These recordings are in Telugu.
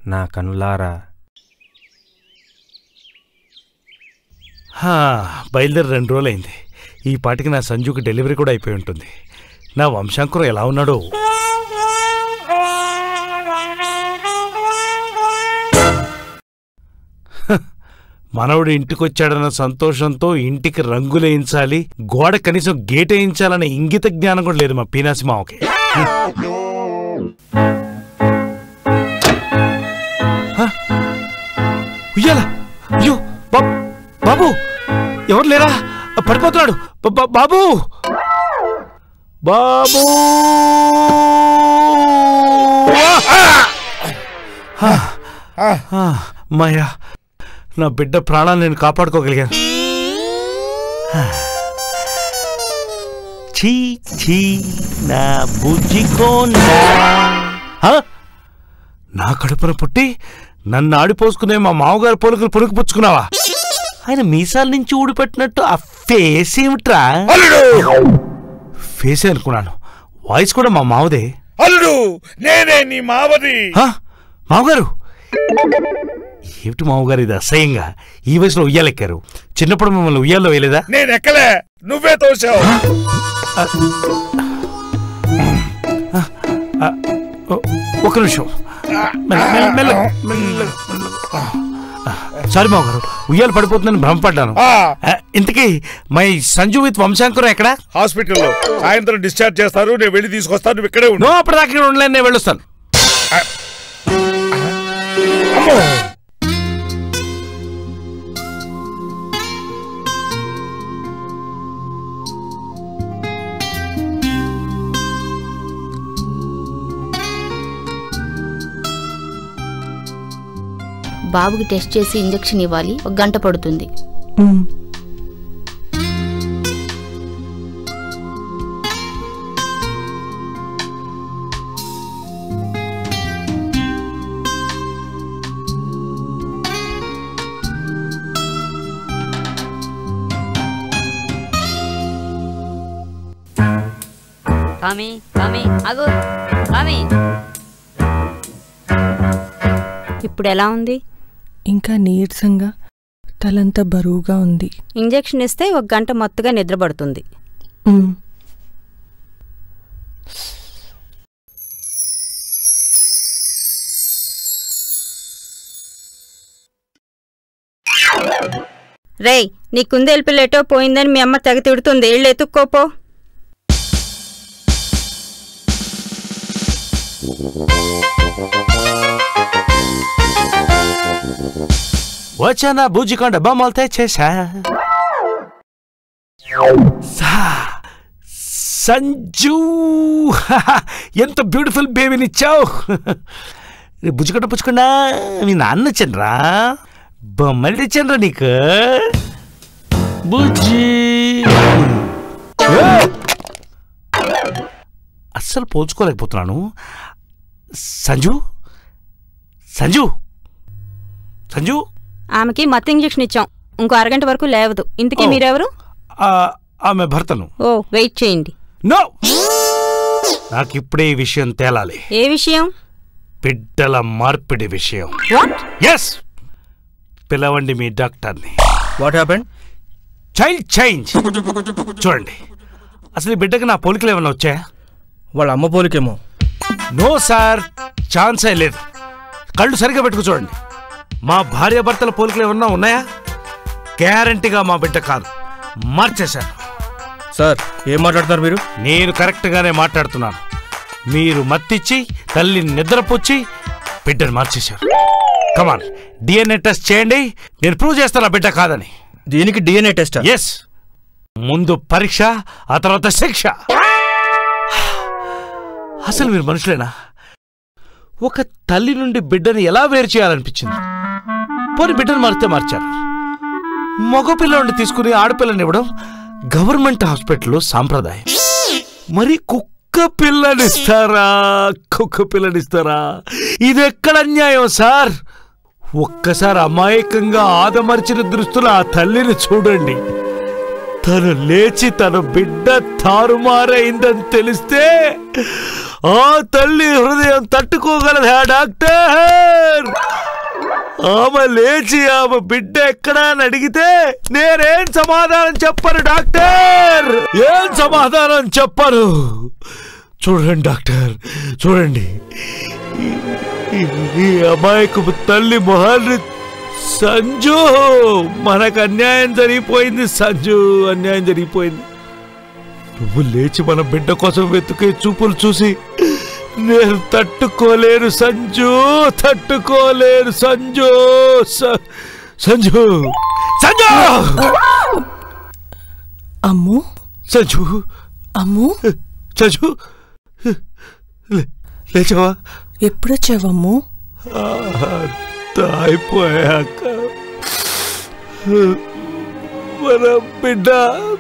నా కనులారా హా, బయలుదేరి రెండు రోజులైంది ఈ పాటికి నా సంజుకి డెలివరీ కూడా అయిపోయి ఉంటుంది నా వంశాంకురం ఎలా ఉన్నాడో హ, మనవడు ఇంటికొచ్చాడన్న సంతోషంతో ఇంటికి రంగులేయించాలి గోడ కనీసం గేట్ వేయించాలన్న ఇంగిత జ్ఞానం కూడా లేదు మా పీనాసి మావకి హ? ఉయ్యాల అయ్యో బాబు బాబు ఎవరు లేరా పడిపోతున్నాడు బా- బా- బాబు బాబు ఆ! ఆ, మాయా నా బిడ్డ ప్రాణాలు నేను కాపాడుకోగలిగాను చీ చీ నా బుజ్జికోండా ఆ? నా కడుపున పుట్టి నన్ను ఆడిపోసుకునే మా మామగారు పోలికలు పురుగు పుచ్చుకున్నావా ఆయన మీసాల నుంచి ఊడిపెట్టినట్టు ఆ ఫేస్ ఏమిట్రా ఫేసే అనుకున్నాను వాయిస్ కూడా మా మావదే అల్లుడు నేనే నీ మావది హా? మామగారు ఏమిటి మామగారు ఇది అసహ్యంగా ఈ వయసులో ఉయ్యాలెక్కారు చిన్నప్పుడు మిమ్మల్ని ఉయ్యాల్లో వేయలేదా నేను ఎక్కలే నువ్వే తోసావు ఓ- ఒక నిమిషం మెల్ల- మెల్ల- మెల్ల- మెల్ల- మెల్ల. సారీ మామగారు ఉయ్యాలు పడిపోతుందని భ్రమపడ్డాను ఆ, ఆ, ఇంతకీ మై సంజు విత్ వంశాంకురం ఎక్కడా హాస్పిటల్లో సాయంత్రం డిశ్చార్జ్ చేస్తారు నేను వెళ్ళి తీసుకొస్తాను నువ్వు ఇక్కడే ఉండు నో అప్పుడు దాకా ఇక్కడ ఉండలేను నేను వెళ్ళొస్తాను అమ్మో బాబుకి టెస్ట్ చేసి ఇంజెక్షన్ ఇవ్వాలి ఒక గంట పడుతుంది స్వామి స్వామి ఆగు స్వామి ఇప్పుడు ఎలా ఉంది ఇంకా నీరసంగా తలంతా బరువుగా ఉంది ఇంజెక్షన్ ఇస్తే ఒక గంట మొత్తగా నిద్రపడుతుంది మ్. రేయ్ నీ కుందేలు పిల్ల ఎటో పోయిందని మీ అమ్మ తెగ తిడుతుంది ఇళ్ళు ఎత్తుక్కోపో వచ్చానా బూజికొండ బొమ్మలు తెచ్చేసా సా సంజు ఎంత బ్యూటిఫుల్ బేబీనిచ్చావు బుజ్జుకొండ పుచ్చుకుండా మీ నాన్న వచ్చానరా బొమ్మలు తెచ్చానరా నీకు బుజ్జి ఏ! అస్సలు పోల్చుకోలేకపోతున్నాను సంజు సంజు సంజు ఆమెకి మత్తు ఇంజెక్షన్ ఇచ్చాం ఇంకో అరగంట వరకు లేవదు ఇంతకీ ఓ. మీరెవరు ఆ, ఆమె భర్తను ఓ వెయిట్ చేయండి నో నాకు ఇప్పుడే ఈ విషయం తేలాలి ఏ విషయం బిడ్డల మార్పిడి విషయం వాట్ ఎస్ పిలవండి మీ డాక్టర్ని వాట్ హ్యాపెండ్ చైల్డ్ చేంజ్ చూడండి అసలు ఈ బిడ్డకి నా పోలికలు ఏమైనా వచ్చాయా వాళ్ళ అమ్మ పోలికేమో నో సార్ ఛాన్సే లేదు కళ్ళు సరిగా పెట్టుకు చూడండి మా భార్యాభర్తల పోలికలు ఏమన్నా ఉన్నాయా గ్యారంటీగా మా బిడ్డ కాదు మార్చేశాను సార్ ఏం మాట్లాడుతున్నారు మీరు నేను కరెక్ట్గానే మాట్లాడుతున్నాను మీరు మత్తిచ్చి తల్లిని నిద్రపుచ్చి బిడ్డను మార్చేశారు కమాన్ డిఎన్ఏ టెస్ట్ చేయండి నేను ప్రూవ్ చేస్తాను ఆ బిడ్డ కాదని దీనికి డిఎన్ఏ టెస్ట్ ఎస్ ముందు పరీక్ష ఆ తర్వాత శిక్ష అసలు మీరు మనుషులేనా ఒక తల్లి నుండి బిడ్డని ఎలా వేరు చేయాలనిపించింది పోని బిడ్డను మారితే మార్చారు మగ పిల్లని తీసుకుని ఆడపిల్లని ఇవ్వడం గవర్నమెంట్ హాస్పిటల్లో సాంప్రదాయం మరి కుక్క పిల్లనిస్తారా కుక్క పిల్లనిస్తారా ఇది ఎక్కడ అన్యాయం సార్ ఒక్కసారి అమాయకంగా ఆదమర్చిన దృష్టిలో ఆ తల్లిని చూడండి తను లేచి తన బిడ్డ తారుమారైందని తెలిస్తే ఆ తల్లి హృదయం తట్టుకోగలదా డాక్టర్ ఆమె లేచి ఆమె బిడ్డ ఎక్కడా అని అడిగితే నేనేం సమాధానం చెప్పను డాక్టర్ ఏం సమాధానం చెప్పను చూడండి డాక్టర్ చూడండి ఈ- ఈ- ఈ అమాయకు తల్లి మొహాన్ని సంజు మనకు అన్యాయం జరిగిపోయింది సంజు అన్యాయం జరిగిపోయింది నువ్వు లేచి మన బిడ్డ కోసం వెతుకే చూపులు చూసి నేను తట్టుకోలేను సంజు తట్టుకోలేను సంజు స- సంజు సంజు అమ్ము సంజు అమ్ము సంజు లే- లేచావా ఎప్పుడొచ్చావమ్ము అయిపోయాక మన బిడ్డ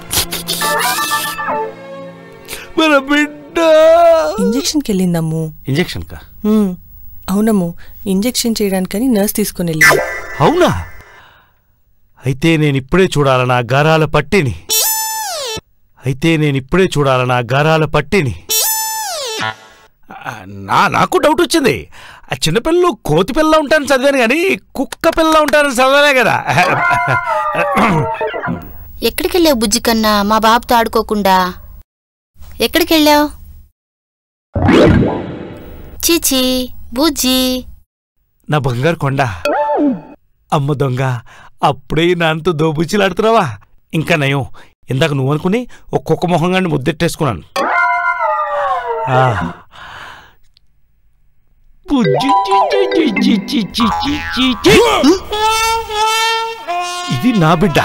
మన బిడ్డ ఇంజెక్షన్కి వెళ్ళిందమ్ము ఇంజెక్షన్ కా ఉమ్, అవునమ్ము ఇంజెక్షన్ చేయడానికని నర్స్ తీసుకుని వెళ్ళింది అవునా అయితే నేను ఇప్పుడే చూడాల నా గారాల పట్టిని అయితే నేను ఇప్పుడే చూడాల నా గారాల పట్టిని ఆ, నా నాకు డౌట్ వచ్చింది ఆ చిన్నపిల్లలు కోతి పిల్ల ఉంటానని చదివాను కానీ కుక్క పిల్ల ఉంటానని చదవలే కదా ఎక్కడికి వెళ్ళావు బుజ్జి కన్నా మా బాబుతో ఆడుకోకుండా ఎక్కడికి వెళ్ళావు చీచి బుజ్జి నా బంగారు కొండ అమ్మ దొంగ అప్పుడే నాన్నతో దోబుచ్చిలాడుతున్నావా ఇంకా నయం ఇందాక నువ్వు అనుకుని ఒక కుక్క మొహంగాన్ని ముద్దెట్టేసుకున్నాను ఆ. బుజ్జి చి చి చి చి చి చి చి చి చి. ఇది నా బిడ్డ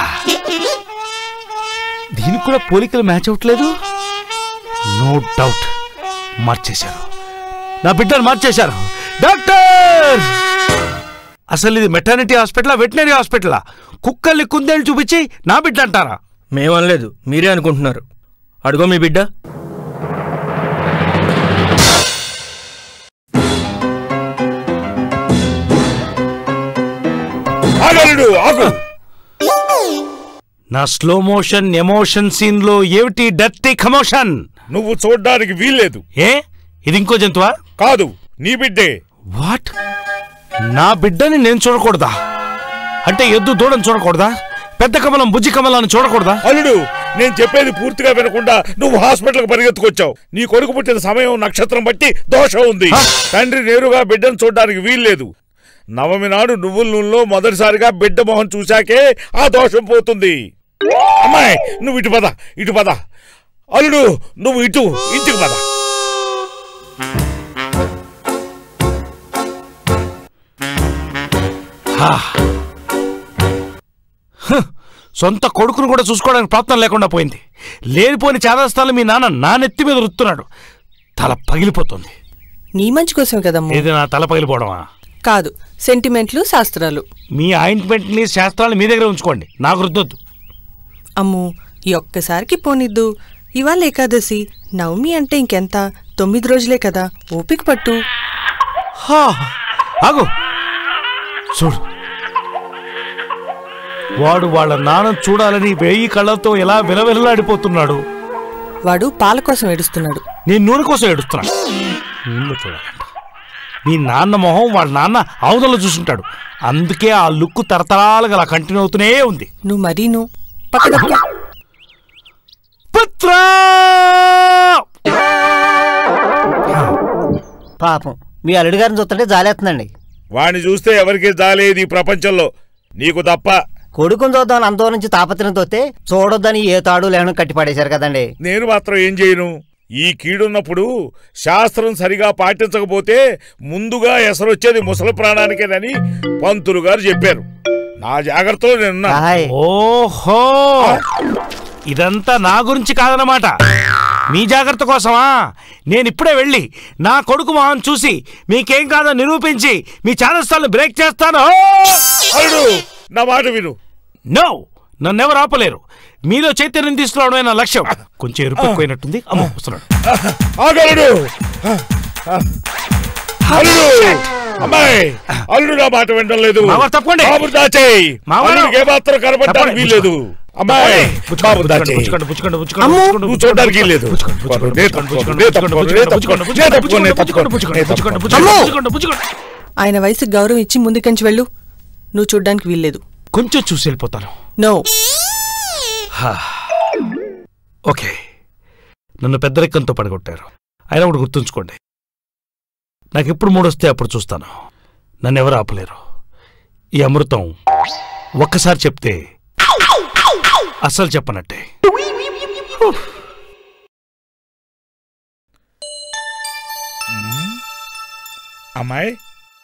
దీనికి కూడా పోలికలు మ్యాచ్ అవ్వట్లేదు నో డౌట్ మార్చేశారు నా బిడ్డను మార్చేశారు డాక్టర్ అసలు ఇది మెటర్నిటీ హాస్పిటలా వెటనరీ హాస్పిటలా కుక్కల్ని కుందేళ్ళు చూపించి నా బిడ్డ అంటారా మేమనలేదు మీరే అనుకుంటున్నారు అడుగో మీ బిడ్డ ఆగలుడు ఆగు నా స్లో మోషన్ ఎమోషన్ సీన్ లో ఏమిటి డర్టీ కమోషన్ నువ్వు చూడ్డానికి వీల్లేదు ఏ ఇది ఇంకో జంతువా కాదు నీ బిడ్డే వాట్ నా బిడ్డని నేను చూడకూడదా అంటే ఎద్దు దూడని చూడకూడదా పెద్ద కమలం బుజ్జి కమలాన్ని చూడకూడదా అల్లుడు నేను చెప్పేది పూర్తిగా వినకుండా నువ్వు హాస్పిటల్కి పరిగెత్తుకొచ్చావు నీ కొడుకు పుట్టిన సమయం నక్షత్రం బట్టి దోషం ఉంది హ? తండ్రి నేరుగా బిడ్డను చూడడానికి వీల్లేదు నవమి నాడు నువ్వుల నూనెలో మొదటిసారిగా బిడ్డ మొహం చూశాకే ఆ దోషం పోతుంది అమ్మాయి నువ్వు ఇటు పద ఇటు పద అల్లుడు నువ్వు ఇటు ఇంటికి పద హా. హ్. సొంత కొడుకును కూడా చూసుకోవడానికి ప్రయత్నం లేకుండా పోయింది లేనిపోని చేదస్తాలు మీ నాన్న నా నెత్తి మీద రుత్తున్నాడు తల పగిలిపోతుంది నీ మంచి కోసమే కదమ్ము ఏది నా తల పగిలిపోవడమా కాదు సెంటిమెంట్లు శాస్త్రాలు మీ ఆయింట్మెంట్ని శాస్త్రాలు మీ దగ్గర ఉంచుకోండి నాకు రుద్దొద్దు అమ్ము ఈ ఒక్కసారికి పోనిద్దు ఇవాళ ఏకాదశి నవమి అంటే ఇంకెంత తొమ్మిది రోజులే కదా ఓపిక పట్టు హా, ఆగు చూడు వాడు వాళ్ళ నాన్న చూడాలని వేయి కళ్ళతో ఎలా విలవిలలాడిపోతున్నాడు వాడు పాల కోసం ఏడుస్తున్నాడు నేను నూనె కోసం ఏడుస్తున్నాను నూనెలో చూడాలంట మీ నాన్న మొహం వాళ్ళ నాన్న ఆవుదలో చూసుంటాడు అందుకే ఆ లుక్ తరతరాలుగా అలా కంటిన్యూ అవుతూనే ఉంది నువ్వు మరీను పక్కన పుత్రా పాపం మీ అల్లుడి గారిని చూస్తుంటే జాలేస్తుందండి వాణ్ణి చూస్తే ఎవరికి జాలేదు ఈ ప్రపంచంలో నీకు తప్ప కొడుకుని చూద్దామని అంతో నుంచి తాపత్రం తోస్తే చూడొద్దని ఏ తాడు లేను కట్టి పడేశారు కదండి నేను మాత్రం ఏం చేయను ఈ కీడున్నప్పుడు శాస్త్రం సరిగా పాటించకపోతే ముందుగా ఎసరొచ్చేది ముసలి ప్రాణానికేనని పంతులు గారు చెప్పారు నా జాగ్రత్తలో నిన్న హాయ్ ఓహో ఇదంతా నా గురించి కాదనమాట మీ జాగ్రత్త కోసమా నేను ఇప్పుడే వెళ్ళి నా కొడుకు మొహం చూసి మీకేం కాదో నిరూపించి మీ ఛానల్స్టాల్ని బ్రేక్ చేస్తాను అల్లుడు నా మాట విను నో నన్నెవరు ఆపలేరు మీలో చైతన్యం తీసుకురావడమే నా లక్ష్యం కొంచెం ఎరుపు ఎక్కువైనట్టుంది అమ్మ వస్తున్నాడు ఆగలుడు అల్లుడు అమ్మాయి అల్లుడు నా మాట వినడం లేదు మావారు తప్పకోండి. బాబు దాచేయి మావారు. అల్లుడికి ఏమాత్రం కనబడడానికి తప్పండి. వీల్లేదు అమ్మాయి బాబు దాచి పుచ్చుకోండి పుచ్చుకోండి పుచ్చుకోండి అమ్మో! పుచ్చుకోండి, నువ్వు చూడడానికి లేదు పుచ్చుకోండి, నేను తప్పుకోను, నేను తప్పుకోను, నేను తప్పుకోను, నేను తప్పుకోను, నేను తప్పుకోను, నేను తప్పుకోను. అమ్మో! పుచ్చుకోండి, పుచ్చుకోండి. ఆయన వయసుకి గౌరవం ఇచ్చి ముందుకంచి వెళ్ళు నువ్వు చూడ్డానికి వీల్లేదు కొంచెం చూసి వెళ్ళిపోతాను నో ఓకే నన్ను పెద్దరికంతో పడగొట్టారు అయినా ఒకటి గుర్తుంచుకోండి నాకు ఎప్పుడు మూడొస్తే అప్పుడు చూస్తాను నన్ను ఎవరు ఆపలేరు ఈ అమృతం ఒక్కసారి చెప్తే అస్సలు చెప్పనట్టే అమ్మాయి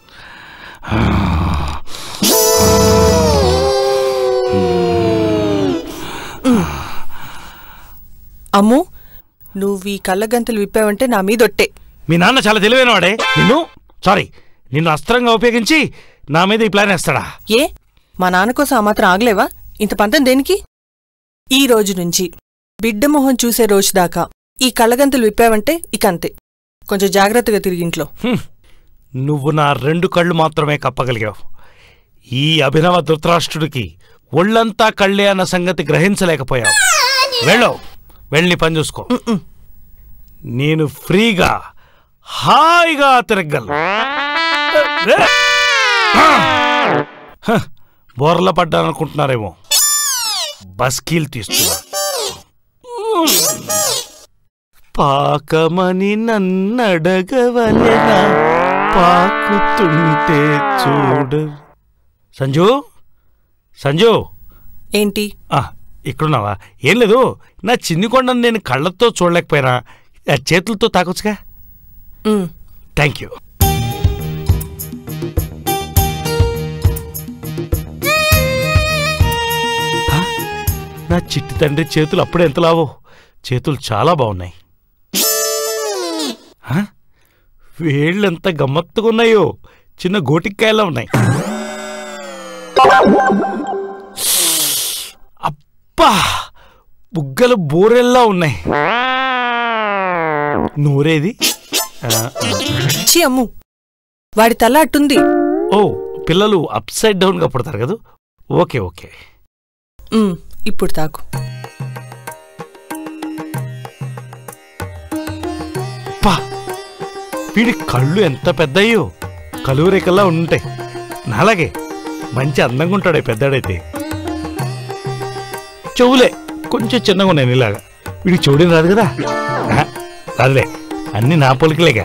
అమ్ము నువ్వు ఈ కళ్ళగంతలు విప్పావంటే నా మీదొట్టే మీ నాన్న చాలా తెలివైనవాడే నిన్ను సారీ నిన్ను అస్త్రంగా ఉపయోగించి నా మీద ఈ ప్లాన్ వేస్తాడా ఏ మా నాన్న కోసం ఆ మాత్రం ఆగలేవా ఇంత పంతం దేనికి ఈ రోజు నుంచి బిడ్డ మొహం చూసే రోజు దాకా ఈ కళ్ళగంతలు విప్పావంటే ఇక అంతే కొంచెం జాగ్రత్తగా తిరిగింట్లో హ్మ్. నువ్వు నా రెండు కళ్ళు మాత్రమే కప్పగలిగావు ఈ అభినవ ధృతరాష్ట్రుడికి ఒళ్ళంతా కళ్ళే అన్న సంగతి గ్రహించలేకపోయావు వెళ్ళవు వెళ్ళి పని చూసుకో నేను ఫ్రీగా హాయిగా తిరగలను హ, బోర్ల పడ్డాననుకుంటున్నారేమో బస్కీల్ తీస్తున్నా పాకమని నన్నడగవలెనా పాకుతుంటే చూడ సంజు సంజు ఏంటి ఆ, ఇక్కడున్నావా ఏం లేదు నా చిన్ని కొండను నేను కళ్ళతో చూడలేకపోయినా ఆ చేతులతో తాకొచ్చుగా ఉమ్, థ్యాంక్ యూ ఆ, నా చిట్టి తండ్రి చేతులు అప్పుడే ఎంత లావో చేతులు చాలా బాగున్నాయి ఆ, వేళ్ళెంత గమ్మత్తుగా ఉన్నాయో చిన్న గోటికాయలా ఉన్నాయి అబ్బా బుగ్గలు బోరెల్లా ఉన్నాయి నూరేది ఆ, ఆ. ఛీ అమ్ము వాడి తల అట్టుంది ఓ పిల్లలు అప్ సైడ్ డౌన్ గా పుడతారు కదా ఓకే ఓకే ఉమ్, ఇప్పుడు తాకు పా వీడి కళ్ళు ఎంత పెద్దయ్యో కలువరేకల్లా ఉంటాయి నాలాగే మంచి అందంగా ఉంటాడే పెద్దాడైతే చెవులే కొంచెం చిన్నగా ఉన్నాయి ఇలాగా వీడికి చెవుడేం రాదు కదా ఆహా, రాదులే అన్ని నా పొలికలేగా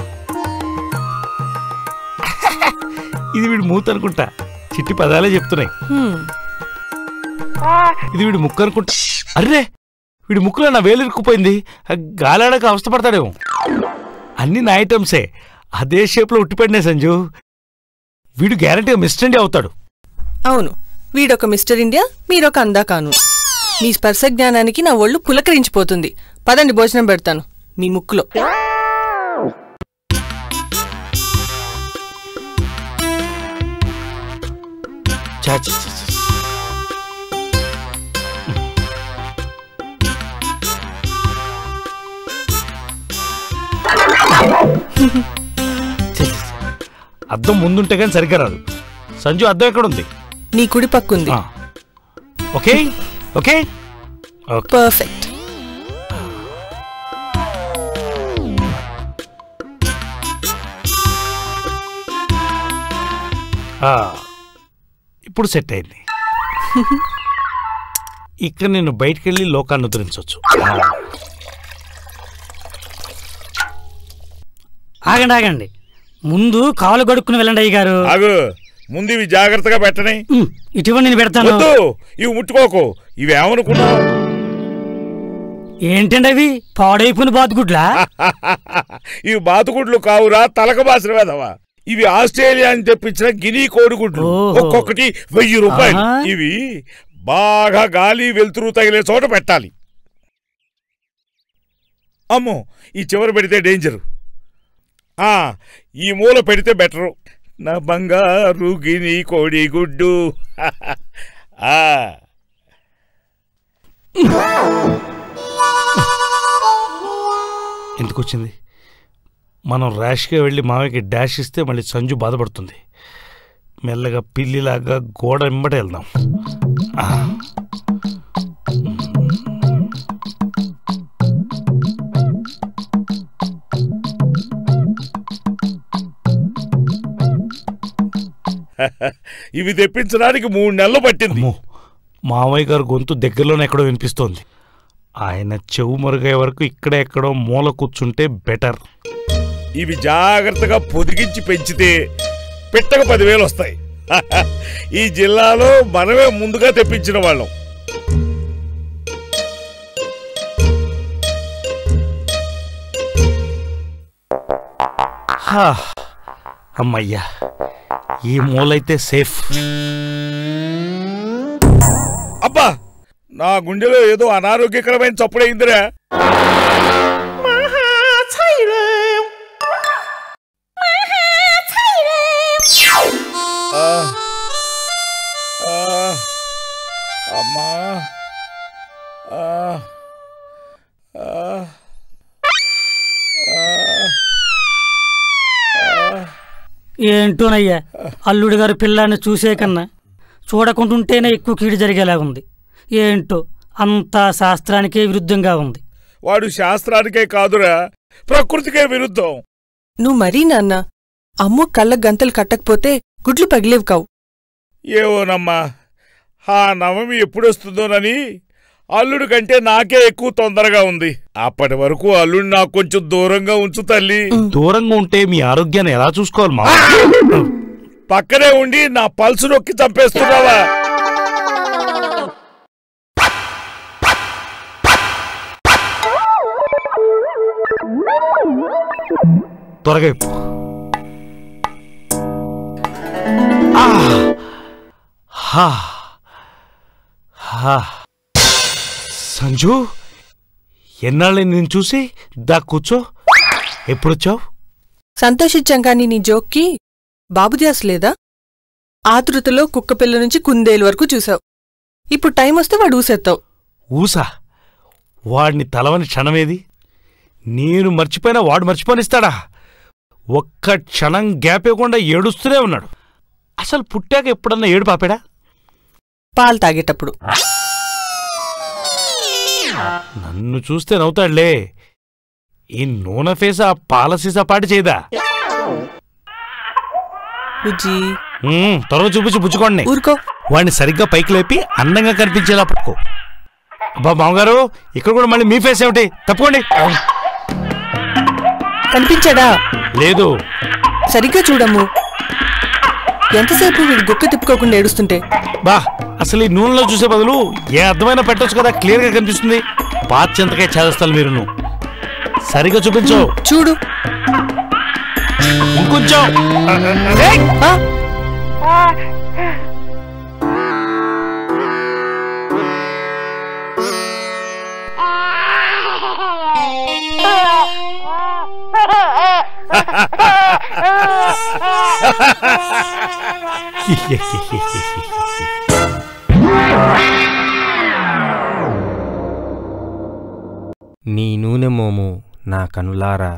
ఇది వీడి మూత అనుకుంటా చిట్టి పదాలే చెప్తున్నాయి హ్మ్, ఇది వీడి ముక్కు అనుకుంటా అర్రే వీడి ముక్కులో నా వేలు ఇరుక్కుపోయింది ఆ గాలాడక అవస్థపడతాడేమో అన్ని నా ఐటమ్సే అదే షేప్లో ఉట్టిపడినాయి సంజు వీడు గ్యారంటీగా మిస్టర్ ఇండియా అవుతాడు అవును వీడొక మిస్టర్ ఇండియా మీరొక అందాకాను మీ స్పర్శ జ్ఞానానికి నా ఒళ్ళు పులకరించిపోతుంది పదండి భోజనం పెడతాను మీ ముక్కులో ఛా, ఛా, ఛా, ఛా. ఛా, ఛా, ఛా. అద్దం ముందుంటే కానీ సరిగ్గా రాదు సంజు అద్దం ఎక్కడుంది నీ కుడి పక్కుంది ఆ. ఓకే ఓకే ఓకే పర్ఫెక్ట్ ఆ, ఇప్పుడు సెట్ అయింది ఇక్కడ నేను బయటికెళ్ళి లోకాన్ని ఉద్ధరించవచ్చు ఆగండి ఆగండి ముందు కాలు గడుక్కుని వెళ్ళండి అయ్య గారు ఆగు ముందు ఇవి జాగ్రత్తగా పెట్టని ఉమ్, ఇటువంటి నేను పెడతాను వద్దు ఇవి ముట్టుకోకు ఇవి ఏమనుకున్నావు ఏంటండి అవి పాడైపోయిన బాతుగుడ్లా ఇవి బాతుగుడ్లు కావురా తలక బాసిన వేదవా ఇవి ఆస్ట్రేలియా అని తెప్పించిన గిని కోడిగుడ్లు ఓహో. ఒక్కొక్కటి వెయ్యి రూపాయలు ఆహా. ఇవి బాగా గాలి వెలుతురు తగిలే చోట పెట్టాలి అమ్మో ఈ చివర పెడితే డేంజరు ఆ ఈ మూల పెడితే బెటరు నా బంగారు గిని కోడిగుడ్డు ఆ ఎందుకు వచ్చింది మనం ర్యాష్గా వెళ్ళి మామయ్యకి డాష్ ఇస్తే మళ్ళీ సంజు బాధపడుతుంది మెల్లగా పిల్లిలాగా గోడ వెంబడి వెళ్దాం ఆ. ఇవి తెప్పించడానికి మూడు నెలలు పట్టింది అమ్మో మామయ్య గారు గొంతు దగ్గరలోనే ఎక్కడో వినిపిస్తోంది ఆయన చెవు మరుగయ్యే వరకు ఇక్కడే ఎక్కడో మూల కూర్చుంటే బెటర్ ఇవి జాగ్రత్తగా పొదిగించి పెంచితే పిట్టకు పదివేలు వస్తాయి ఈ జిల్లాలో మనమే ముందుగా తెప్పించిన వాళ్ళం హా, అమ్మయ్యా ఈ మూలైతే సేఫ్ అబ్బా నా గుండెలో ఏదో అనారోగ్యకరమైన చప్పుడైందిరా ఆ, ఆ, అమ్మా ఆ, ఆ, ఏంటోనయ్యా అల్లుడి గారు పిల్లాన్ని చూసే కన్నా చూడకుంటుంటేనే ఎక్కువ కీడు జరిగేలాగుంది ఏంటో అంతా శాస్త్రానికే విరుద్ధంగా ఉంది వాడు శాస్త్రానికే కాదురా ప్రకృతికే విరుద్ధం నువ్వు మరీ నాన్న అమ్ము కళ్ళకు గంతలు కట్టకపోతే గుడ్లు పగిలేవు కావు ఏవోనమ్మా ఆ నవమి ఎప్పుడొస్తుందోనని అల్లుడు కంటే నాకే ఎక్కువ తొందరగా ఉంది అప్పటి వరకు అల్లుడు నాకు కొంచెం దూరంగా ఉంచు తల్లి దూరంగా ఉంటే మీ ఆరోగ్యాన్ని ఎలా చూసుకోవాలి మా పక్కనే ఉండి నా పల్సు నొక్కి చంపేస్తున్నావా త్వరగా ఇప్పు. ఆ! హా. హా. సంజు ఎన్నాళ్ళని నేను చూసి దా కూర్చో ఎప్పుడొచ్చావు సంతోషించాం కాని నీ జోక్కి బాబుద్యాస్ లేదా ఆతృతలో కుక్కపిల్ల నుంచి కుందేలు వరకు చూసావు ఇప్పుడు టైం వస్తే వాడు ఊసెత్తావు ఊసా వాడిని తలవని క్షణమేది నేను మర్చిపోయినా వాడు మర్చిపోనిస్తాడా ఒక్క క్షణం గ్యాప్ ఇవ్వకుండా ఏడుస్తూనే ఉన్నాడు అసలు పుట్టాక ఎప్పుడన్నా ఏడు పాపాడా పాలు తాగేటప్పుడు నన్ను చూస్తే నవ్వుతాడులే ఈ నూనె ఫేస్ ఆ పాల సీసా పాటి చేయదా బుజ్జి ఉమ్, త్వరగా చూపించి పుచ్చుకోండి ఊరుకో వాడిని సరిగ్గా పైకి లేపి అందంగా కనిపించేలా పట్టుకో అబ్బా మామగారు ఇక్కడ కూడా మళ్ళీ మీ ఫేస్ ఏమిటి తప్పుకోండి కనిపించాడా లేదు సరిగ్గా చూడమ్ము ఎంతసేపు వీడు గుక్క తిప్పుకోకుండా ఏడుస్తుంటే బా అసలు ఈ నూనెలో చూసే బదులు ఏ అర్థమైనా పెట్టొచ్చు కదా క్లియర్ గా కనిపిస్తుంది పాత చింతకాయ చేస్తాను మీరు నువ్వు సరిగ్గా చూపించు చూడు ఇంకొంచెం ఏయ్! ఆ, నీ నూనె మోము నా కనులారా